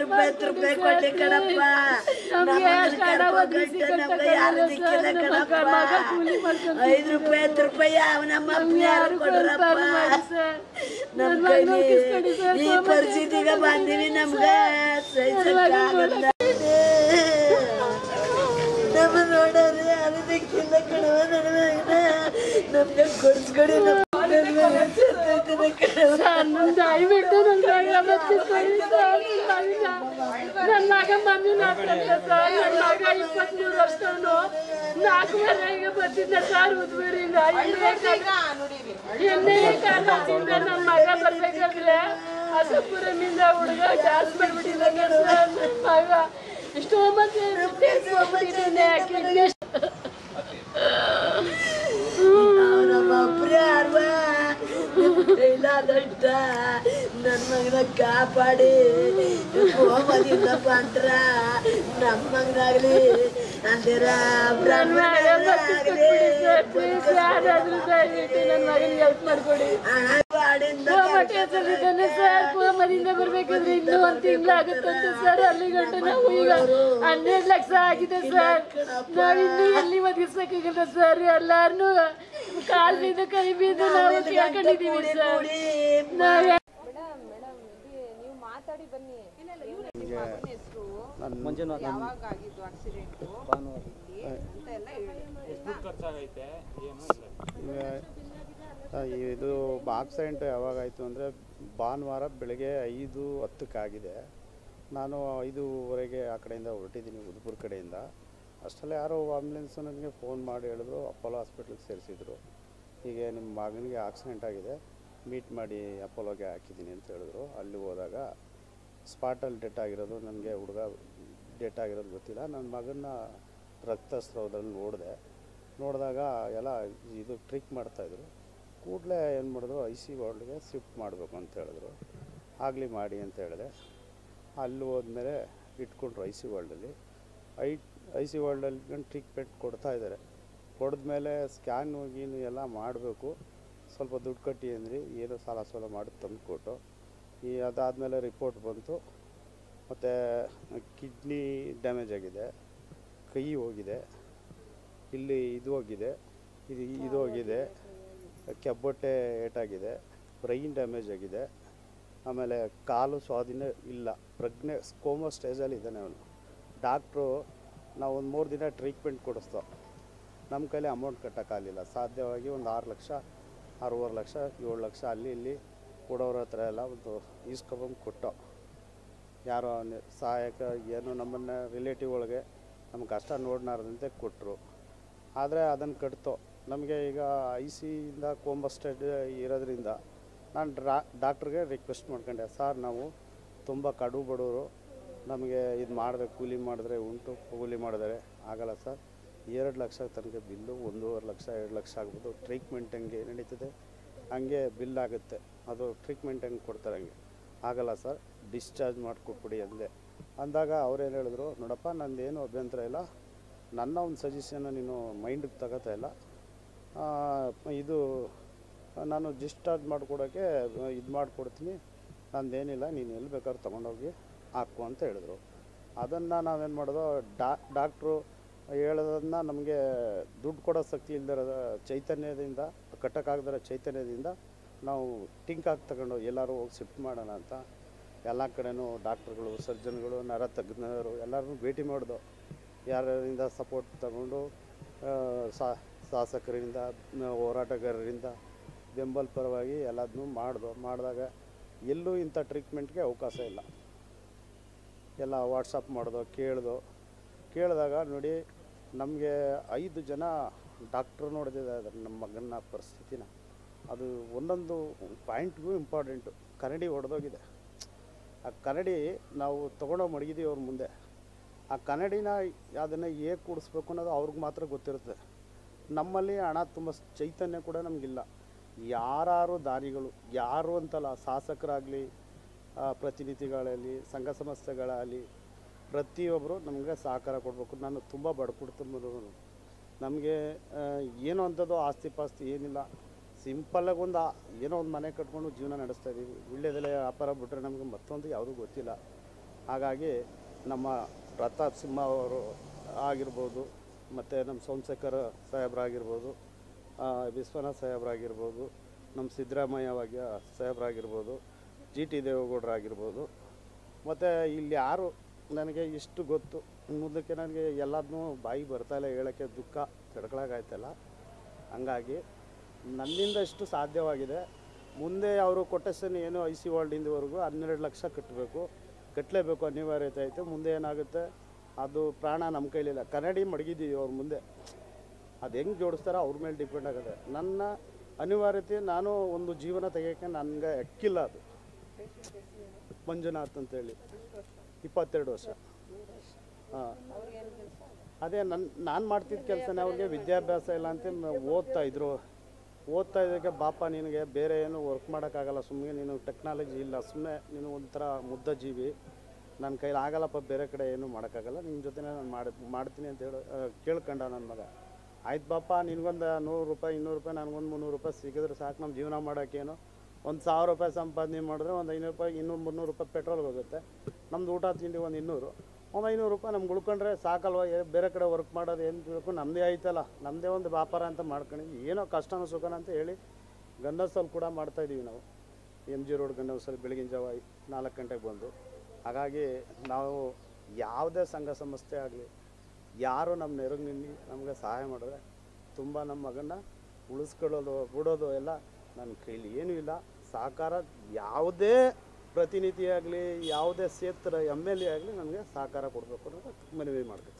ರೂಪಾಯಿ ಹತ್ತು ರೂಪಾಯಿ ಕೊಟ್ಟೆ ಕಣಪ್ಪ ನಮ್ಗೆ ನಮ್ಮನ್ನ ಅಷ್ಟು ಹಣ ಕರ್ಕೊಂಡ್ ಒದಗಿಸಿ ಗಂಟ ಕೊಟ್ಟ ನಮ್ಗೆ ಯಾರು ಕಣಲ್ಲ ದಿಕ್ಕಿಲ್ಲ ಸರ್, ನಮ್ಮ ಕಣಪ್ಪ ಮಗ ಕೂಲಿ ಮಾಡ್ಕೊಂಡು ಐದು ರೂಪಾಯಿ ಹತ್ತು ರೂಪಾಯಿ ನಮ್ಮ ಅಪ್ಪ ಯಾರು ಯಾರು ಕೊಡ್ರಪ್ಪ ಕೊಡ್ತಾರೆ ಮಾಡಿ ಸರ್. ನಮ್ ನನ್ ಕೈಲಿ ಮಗನ ಕಿಸ್ಕೊಂಡು ಸರ್, ಈ ಕೋಮಟ ಪರಿಸ್ಥಿತಿಗೆ ಎತ್ಕೊಂಡು ಬಂದಿವಿ ನಮ್ಗ ನನ್ ಮಗನ್ ಸಹಿಸಕ್ಕಾಗಲ್ಲ ನಮ್ಮ ನೋಡೋರಿ ಅದು ದಿಕ್ಕಿಲ್ಲ ಕಣವ ನನ್ನ ಮಗನ ನಮ್ಗೆ ಕೊಡ್ಸ್ಕೊಡಿ ನಮ್ಮ ನನ್ನ ಮಗನ್ ಸತ್ತೋಯ್ತಾನೆ ಕಣವ. ಸರ್, ನನ್ ದಯವಿಟ್ಟು ನನ್ ಮಗ ಬಚ್ಚಿಟ್ಕೊಳ್ಳಿ ಸರ್, ನನ್ ಮಗ. ನನ್ ಮಗ ಮಮ್ಮಿ ಮಾತಾಡ್ತ ಸರ್ ನನ್ ಮಗ ಇಪ್ಪತ್ಮೂರು ವರ್ಷದವನು ನಾಲ್ಕೂವರೆಗೆ ಬರ್ತಿದ್ದ ಸರ್ ಉದ್ಬಿಡಿಂದ ಎಣ್ಣೆ ಕಾಲದಿಂದ ನನ್ನ ಮಗ ಬರ್ಬೇಕಾದ್ರೆ ಅಸಪುರಮಿಂದ ಹುಡುಗ ಜಾಸ್ ಮಾಡ್ಬಿಟ್ಟಿದ್ದಾನೆ ಸರ್ ನನ್ನ ಮಗ ಇಷ್ಟು ಮತ್ತೆ ಹೋಗ್ಬಿಟ್ಟಿದ್ದಾನೆ ಕಿಡ್ನಿ ನಮ್ಮ ಅಪ್ರೇ ಅಲ್ವಾ ಇಲ್ಲದಷ್ಟ ನನ್ನ ಮಗನ ಕಾಪಾಡಿ ಕೋಮದಿಂದ ಬಂದ್ರ ನಮ್ಮ ಮಗನಾಗ್ಲಿ ಅಂದಿರ ನನ್ನ ಮಗ ಬಚ್ಚಿಟ್ಬಿಡಿ ಸರ್ ಪ್ಲೀಸ್ ಯಾರಾದ್ರೂ ದಯವಿಟ್ಟು ನನ್ನ ಮಗನಿಗೆ ಹೆಲ್ಪ್ ಮಾಡ್ಕೊಡಿ ಹಣ ಬಾಡಿಂದ ಕೋಮಟ ಹೆಸರಿದ್ದಾನೆ ಸರ್ ಕೋಮದಿಂದ ಬರ್ಬೇಕಾದ್ರೆ ಇನ್ನೂ ಒಂದು ತಿಂಗಳಾಗುತ್ತಂತೆ ಸರ್ ಅಲ್ಲಿ ಗಂಟೆ ನಾವು ಈಗ ಹನ್ನೆರಡು ಲಕ್ಷ ಆಗಿದೆ ಸರ್ ನಾವು ಇನ್ನೂ ಎಲ್ಲಿ ಒದಗಿಸ್ಬೇಕಾಗಿಲ್ಲ ಸರ್ ಎಲ್ಲಾರನು ಕಾಲ್ ಬಿದ್ದು ಕೈ ಬಿದ್ದು ನಾವು ಕೇಳ್ಕೊಂಡಿದೀವಿ ಸರ್ ನಾವ್ ಮೇಡಮ್ ಮೇಡಮ್ ಇಲ್ಲಿ ನೀವು ಮಾತಾಡಿ ಬನ್ನಿ ಮಗನ ಹೆಸರು ಮಂಜುನಾಥ್ ಯಾವಾಗ ಆಗಿದ್ದು ಆಕ್ಸಿಡೆಂಟು ಇಲ್ಲಿ ಅಂತ ಎಲ್ಲ ಹೇಳಿ ಆ, ಇದು ಆಕ್ಸಿಡೆಂಟ್ ಯಾವಾಗಾಯಿತು ಅಂದರೆ ಭಾನುವಾರ ಬೆಳಗ್ಗೆ ಐದು ಹತ್ತಕ್ಕಾಗಿದೆ ನಾನು ಐದೂವರೆಗೆ ಆ ಕಡೆಯಿಂದ ಹೊರಟಿದ್ದೀನಿ ಉದುಪುರ ಕಡೆಯಿಂದ ಅಷ್ಟರಲ್ಲಿ ಯಾರೋ ಆಂಬ್ಯುಲೆನ್ಸ್ ನನಗೆ ಫೋನ್ ಮಾಡಿ ಹೇಳಿದ್ರು ಅಪೋಲೋ ಹಾಸ್ಪಿಟ್ಲಿಗೆ ಸೇರಿಸಿದ್ರು ಹೀಗೆ ನಿಮ್ಮ ಮಗನಿಗೆ ಆಕ್ಸಿಡೆಂಟ್ ಆಗಿದೆ ಮೀಟ್ ಮಾಡಿ ಅಪೋಲೋಗೆ ಹಾಕಿದ್ದೀನಿ ಅಂತ ಹೇಳಿದ್ರು ಅಲ್ಲಿ ಹೋದಾಗ ಸ್ಪಾಟಲ್ಲಿ ಡೆಟ್ ಆಗಿರೋದು ನನಗೆ ಹುಡುಗ ಡೆಟ್ ಆಗಿರೋದು ಗೊತ್ತಿಲ್ಲ ನನ್ನ ಮಗನ ರಕ್ತಸ್ರಾವದಲ್ಲಿ ನೋಡಿದೆ ನೋಡಿದಾಗ ಎಲ್ಲ ಇದು ಟ್ರಿಕ್ ಮಾಡ್ತಾಯಿದ್ರು ಕೂಡಲೇ ಏನು ಮಾಡಿದ್ರು ಐ ಸಿ ವಾರ್ಡ್ಗೆ ಶಿಫ್ಟ್ ಮಾಡಬೇಕು ಅಂತ ಹೇಳಿದ್ರು ಆಗಲಿ ಮಾಡಿ ಅಂತ ಹೇಳಿದೆ ಅಲ್ಲಿ ಹೋದ್ಮೇಲೆ ಇಟ್ಕೊಂಡ್ರು ಐ ಸಿ ವಾರ್ಡಲ್ಲಿ ಐ ಐ ಸಿ ವಾರ್ಡಲ್ಲಿ ಟ್ರೀಟ್ಮೆಂಟ್ ಕೊಡ್ತಾ ಇದ್ದಾರೆ ಕೊಡಿದ್ಮೇಲೆ ಸ್ಕ್ಯಾನ್ ಗೀನು ಎಲ್ಲ ಮಾಡಬೇಕು ಸ್ವಲ್ಪ ದುಡ್ಡು ಕಟ್ಟಿ ಅಂದ್ರಿ ಏನೋ ಸಾಲ ಸೋಲ ಮಾಡಿ ತಂದು ಕೊಟ್ಟು ಈ ಅದಾದಮೇಲೆ ರಿಪೋರ್ಟ್ ಬಂತು ಮತ್ತು ಕಿಡ್ನಿ ಡ್ಯಾಮೇಜ್ ಆಗಿದೆ ಕೈ ಹೋಗಿದೆ ಇಲ್ಲಿ ಇದು ಹೋಗಿದೆ ಇದು ಇದು ಹೋಗಿದೆ ಕೆಬ್ಬೊಟ್ಟೆ ಏಟಾಗಿದೆ ಬ್ರೈನ್ ಡ್ಯಾಮೇಜ್ ಆಗಿದೆ ಆಮೇಲೆ ಕಾಲು ಸ್ವಾಧೀನ ಇಲ್ಲ ಪ್ರಜ್ಞೆ ಕೋಮೋ ಸ್ಟೇಜಲ್ಲಿ ಇದ್ದಾನೆ ಅವನು ಡಾಕ್ಟ್ರು ನಾವು ಒಂದು ಮೂರು ದಿನ ಟ್ರೀಟ್ಮೆಂಟ್ ಕೊಡಿಸ್ತೋ ನಮ್ಮ ಕೈಲಿ ಅಮೌಂಟ್ ಕಟ್ಟೋಕ್ಕಾಗಲಿಲ್ಲ ಸಾಧ್ಯವಾಗಿ ಒಂದು ಆರು ಲಕ್ಷ ಆರೂವರೆ ಲಕ್ಷ ಏಳು ಲಕ್ಷ ಅಲ್ಲಿ ಇಲ್ಲಿ ಕೊಡೋರ ಹತ್ರ ಎಲ್ಲ ಒಂದು ಈಸ್ಕೊಬಂದು ಕೊಟ್ಟೋ ಯಾರೋ ನಿ- ಸಹಾಯಕ ಏನು ನಮ್ಮನ್ನು ರಿಲೇಟಿವ್ ಒಳಗೆ ನಮ್ಮ ಕಷ್ಟ ನೋಡ್ನಾರದಂತೆ ಕೊಟ್ಟರು ಆದರೆ ಅದನ್ನು ಕಟ್ತೋ ನಮಗೆ ಈಗ ಐ ಸಿಯಿಂದ ಕೋಂಬಸ್ಟೆಡ್ ಇರೋದ್ರಿಂದ ನಾನು ಡ್ರಾ ಡಾಕ್ಟ್ರಿಗೆ ರಿಕ್ವೆಸ್ಟ್ ಮಾಡ್ಕೊಂಡೆ ಸರ್ ನಾವು ತುಂಬ ಕಡು ಬಡವರು ನಮಗೆ ಇದು ಮಾಡಿದ್ರೆ ಕೂಲಿ ಮಾಡಿದ್ರೆ ಉಂಟು ಕೂಲಿ ಮಾಡಿದ್ರೆ ಆಗಲ್ಲ ಸರ್ ಎರಡು ಲಕ್ಷ ತನಕ ಬಿಲ್ಲು ಒಂದೂವರೆ ಲಕ್ಷ ಎರಡು ಲಕ್ಷ ಆಗ್ಬೋದು ಟ್ರೀಟ್ಮೆಂಟ್ ಹೆಂಗೆ ನಡೀತದೆ ಹಂಗೆ ಬಿಲ್ ಆಗುತ್ತೆ ಅದು ಟ್ರೀಟ್ಮೆಂಟ್ ಹೆಂಗೆ ಕೊಡ್ತಾರೆ ಹಂಗೆ ಆಗಲ್ಲ ಸರ್ ಡಿಸ್ಚಾರ್ಜ್ ಮಾಡಿಕೊಟ್ಬಿಡಿ ಅಂದೆ ಅಂದಾಗ ಅವ್ರೇನು ಹೇಳಿದ್ರು ನೋಡಪ್ಪ ನಂದೇನು ಅಭ್ಯಂತರ ಇಲ್ಲ ನನ್ನ ಒಂದು ಸಜೆಷನ್ನ ನೀನು ಮೈಂಡಿಗೆ ತಗೋತಾ ಇಲ್ಲ ಆ, ಇದು ನಾನು ಡಿಸ್ಚಾರ್ಜ್ ಮಾಡಿಕೊಡೋಕ್ಕೆ ಇದು ಮಾಡಿಕೊಡ್ತೀನಿ ನಂದೇನಿಲ್ಲ ನೀನು ಎಲ್ಲಿ ಬೇಕಾದ್ರೂ ತೊಗೊಂಡೋಗಿ ಹಾಕು ಅಂತ ಹೇಳಿದ್ರು ಅದನ್ನು ನಾವೇನು ಮಾಡೋದು ಡಾ ಡಾಕ್ಟ್ರು ಹೇಳೋದನ್ನ ನಮಗೆ ದುಡ್ಡು ಕೊಡೋ ಶಕ್ತಿ ಇಲ್ದಿರೋ ಚೈತನ್ಯದಿಂದ ಕಟ್ಟಕ್ಕಾಗದಿರೋ ಚೈತನ್ಯದಿಂದ ನಾವು ಟಿಂಕ್ ಹಾಕಿ ತಗೊಂಡು ಎಲ್ಲರೂ ಹೋಗಿ ಶಿಫ್ಟ್ ಮಾಡೋಣ ಅಂತ ಎಲ್ಲ ಕಡೆನೂ ಡಾಕ್ಟ್ರುಗಳು ಸರ್ಜನ್ಗಳು ನರ ತಜ್ಞರು ಎಲ್ಲರನ್ನೂ ಭೇಟಿ ಮಾಡಿದೋ ಯಾರಿಂದ ಸಪೋರ್ಟ್ ತಗೊಂಡು ಆ, ಸಾ ಶಾಸಕರಿಂದ ನ- ಹೋರಾಟಗಾರರಿಂದ ಬೆಂಬಲ ಪರವಾಗಿ ಎಲ್ಲದನ್ನೂ ಮಾಡ್ದೋ ಮಾಡಿದಾಗ ಎಲ್ಲೂ ಇಂಥ ಟ್ರೀಟ್ಮೆಂಟ್ಗೆ ಅವಕಾಶ ಇಲ್ಲ ಎಲ್ಲ ವಾಟ್ಸಪ್ ಮಾಡ್ದೋ ಕೇಳ್ದೋ ಕೇಳಿದಾಗ ನೋಡಿ ನಮಗೆ ಐದು ಜನ ಡಾಕ್ಟ್ರು ನೋಡಿದ್ದಾರೆ ನಮ್ಮ ಮಗನ ಪರಿಸ್ಥಿತಿನ ಅದು ಒಂದೊಂದು ಪಾಯಿಂಟ್ಗೂ ಇಂಪಾರ್ಟೆಂಟು ಕನ್ನಡಿ ಹೊಡೆದೋಗಿದೆ ಆ ಕನ್ನಡಿ ನಾವು ತೊಗೊಂಡೋಗಿ ಮಡಗಿದ್ದೀವಿ ಅವ್ರ ಮುಂದೆ ಆ ಕನ್ನಡಿನ ಅದನ್ನು ಹೇಗೆ ಕೂಡಿಸ್ಬೇಕು ಅನ್ನೋದು ಅವ್ರಿಗೆ ಮಾತ್ರ ಗೊತ್ತಿರುತ್ತೆ ನಮ್ಮಲ್ಲಿ ಹಣ ತುಂಬ ಚೈತನ್ಯ ಕೂಡ ನಮಗಿಲ್ಲ ಯಾರು ದಾನಿಗಳು ಯಾರು ಅಂತಲ್ಲ ಶಾಸಕರಾಗಲಿ ಪ್ರತಿನಿಧಿಗಳಲ್ಲಿ ಸಂಘ ಸಂಸ್ಥೆಗಳಾಗಲಿ ಪ್ರತಿಯೊಬ್ಬರು ನಮಗೆ ಸಹಕಾರ ಕೊಡಬೇಕು ನಾನು ತುಂಬ ಬಡ ಕುಟುಂಬದವನು ನಮಗೆ ಏನೋ ಅಂಥದ್ದು ಆಸ್ತಿ ಪಾಸ್ತಿ ಏನಿಲ್ಲ ಸಿಂಪಲ್ಲಾಗಿ ಒಂದು ಆ- ಏನೋ ಒಂದು ಮನೆ ಕಟ್ಕೊಂಡು ಜೀವನ ನಡೆಸ್ತಾ ಇದ್ದೀವಿ ಒಳ್ಳೆಯದೆಲ್ಲ ವ್ಯಾಪಾರ ಬಿಟ್ಟರೆ ನಮಗೆ ಮತ್ತೊಂದು ಯಾವುದೂ ಗೊತ್ತಿಲ್ಲ ಹಾಗಾಗಿ ನಮ್ಮ ಪ್ರತಾಪ್ ಸಿಂಹ ಅವರು ಆಗಿರ್ಬೋದು ಮತ್ತು ನಮ್ಮ ಸೋಮಶೇಖರ್ ಸಾಹೇಬ್ರಾಗಿರ್ಬೋದು ಆ, ವಿಶ್ವನಾಥ್ ಸಾಹೇಬ್ರಾಗಿರ್ಬೋದು ನಮ್ಮ ಸಿದ್ದರಾಮಯ್ಯ ವಾಗ ಸಾಹೇಬ್ರಾಗಿರ್ಬೋದು ಜಿ ಟಿ ದೇವೇಗೌಡರಾಗಿರ್ಬೋದು ಮತ್ತು ಇಲ್ಲಿ ಯಾರು ನನಗೆ ಇಷ್ಟು ಗೊತ್ತು ಮುಂದಕ್ಕೆ ನನಗೆ ಎಲ್ಲದನ್ನೂ ಬಾಯಿ ಬರ್ತಾ ಇಲ್ಲ ಹೇಳೋಕ್ಕೆ ದುಃಖ ತಡ್ಕೊಳಕ್ಕಾಯ್ತಲ್ಲ ಹಂಗಾಗಿ ನನ್ನಿಂದ ಇಷ್ಟು ಸಾಧ್ಯವಾಗಿದೆ ಮುಂದೆ ಅವರು ಕೊಟೇಶನ್ ಏನು ಐ ಸಿ ವರ್ಲ್ಡಿಂದವರೆಗೂ ಹನ್ನೆರಡು ಲಕ್ಷ ಕಟ್ಟಬೇಕು ಕಟ್ಟಲೇಬೇಕು ಅನಿವಾರ್ಯತೆ ಐತೆ ಮುಂದೆ ಏನಾಗುತ್ತೆ ಅದು ಪ್ರಾಣ ನಮ್ಮ ಕೈಲಿಲ್ಲ ಕನ್ನಡಿ ಮಡಗಿದ್ದೀವಿ ಅವ್ರ ಮುಂದೆ ಅದು ಹೆಂಗೆ ಜೋಡಿಸ್ತಾರೋ ಅವ್ರ ಮೇಲೆ ಡಿಪೆಂಡ್ ಆಗುತ್ತೆ ನನ್ನ ಅನಿವಾರ್ಯತೆ ನಾನು ಒಂದು ಜೀವನ ತೆಗಿಯೋಕ್ಕೆ ನನಗೆ ಅಕ್ಕಿಲ್ಲ ಅದು ಮಂಜುನಾಥ್ ಅಂತೇಳಿ ಇಪ್ಪತ್ತೆರಡು ವರ್ಷ ಹಾಂ ಅದೇ ನನ್ನ ನಾನು ಮಾಡ್ತಿದ್ದ ಕೆಲಸನೇ ಅವ್ರಿಗೆ ವಿದ್ಯಾಭ್ಯಾಸ ಇಲ್ಲ ಅಂತ ಮ- ಓದ್ತಾ ಇದ್ರು ಓದ್ತಾ ಇದ್ದಕ್ಕೆ ಬಾಪ ನಿನಗೆ ಬೇರೆ ಏನು ವರ್ಕ್ ಮಾಡೋಕ್ಕಾಗಲ್ಲ ಸುಮ್ಮನೆ ನೀನು ಟೆಕ್ನಾಲಜಿ ಇಲ್ಲ ಸುಮ್ಮನೆ ನೀನು ಒಂಥರ ಮುದ್ದ ಜೀವಿ ನನ್ನ ಕೈಲಿ ಆಗಲ್ಲಪ್ಪ ಬೇರೆ ಕಡೆ ಏನು ಮಾಡೋಕ್ಕಾಗಲ್ಲ ನಿನ್ನ ಜೊತೆ ನಾನು ಮಾಡಿ ಮಾಡ್ತೀನಿ ಅಂತ ಹೇಳಿ ಆ, ಕೇಳ್ಕೊಂಡ ನನ್ನ ಮಗ ಆಯ್ತು ಬಾಪ ನಿನಗೊಂದು ನೂರು ರೂಪಾಯಿ ಇನ್ನೂರು ರೂಪಾಯಿ ನನಗೊಂದು ಮುನ್ನೂರು ರೂಪಾಯಿ ಸಿಕ್ಕಿದ್ರೆ ಸಾಕು ನಮ್ಮ ಜೀವನ ಮಾಡೋಕ್ಕೇನು ಒಂದು ಸಾವಿರ ರೂಪಾಯಿ ಸಂಪಾದನೆ ಮಾಡಿದ್ರೆ ಒಂದು ಐನೂರು ರೂಪಾಯಿ ಇನ್ನೂರು ಮುನ್ನೂರು ರೂಪಾಯಿ ಪೆಟ್ರೋಲ್ಗೆ ಹೋಗುತ್ತೆ ನಮ್ದು ಊಟ ತಿಂಡಿ ಒಂದು ಇನ್ನೂರು ಒಂದು ಐನೂರು ರೂಪಾಯಿ ನಮ್ಗೆ ಉಳ್ಕೊಂಡ್ರೆ ಸಾಕಲ್ವ ಏ- ಬೇರೆ ಕಡೆ ವರ್ಕ್ ಮಾಡೋದು ಏನು ಬೇಕು ನಮ್ಮದೇ ಆಯ್ತಲ್ಲ ನಮ್ಮದೇ ಒಂದು ವ್ಯಾಪಾರ ಅಂತ ಮಾಡ್ಕೊಂಡು ಏನೋ ಕಷ್ಟನೋ ಸುಖನ ಅಂತ ಹೇಳಿ ಗಂಡಸಲ್ಲಿ ಕೂಡ ಮಾಡ್ತಾಯಿದ್ದೀವಿ ನಾವು ಎಮ್ ಜಿ ರೋಡ್ ಗಂಡಸಲ್ಲಿ ಬೆಳಗಿನ ಜಾವ ಐ- ನಾಲ್ಕು ಗಂಟೆಗೆ ಬಂದು ಹಾಗಾಗಿ ನಾವು ಯಾವುದೇ ಸಂಘ ಸಂಸ್ಥೆ ಆಗಲಿ ಯಾರು ನಮ್ಮ ನೆರವು ನಿಲ್ಲಿ ನಮಗೆ ಸಹಾಯ ಮಾಡಿದ್ರೆ ತುಂಬ ನಮ್ಮ ಮಗನ ಉಳಿಸ್ಕೊಳ್ಳೋದು ಬಿಡೋದು ಎಲ್ಲ ನನ್ನ ಕೈಲಿ ಏನೂ ಇಲ್ಲ ಸಹಕಾರ ಯಾವುದೇ ಪ್ರತಿನಿಧಿ ಆಗಲಿ ಯಾವುದೇ ಕ್ಷೇತ್ರ ಎಮ್ ಎಲ್ ಎ ಆಗಲಿ ನನಗೆ ಸಹಕಾರ ಕೊಡಬೇಕು ಅನ್ನೋದು ಮನವಿ ಮಾಡ್ತೀನಿ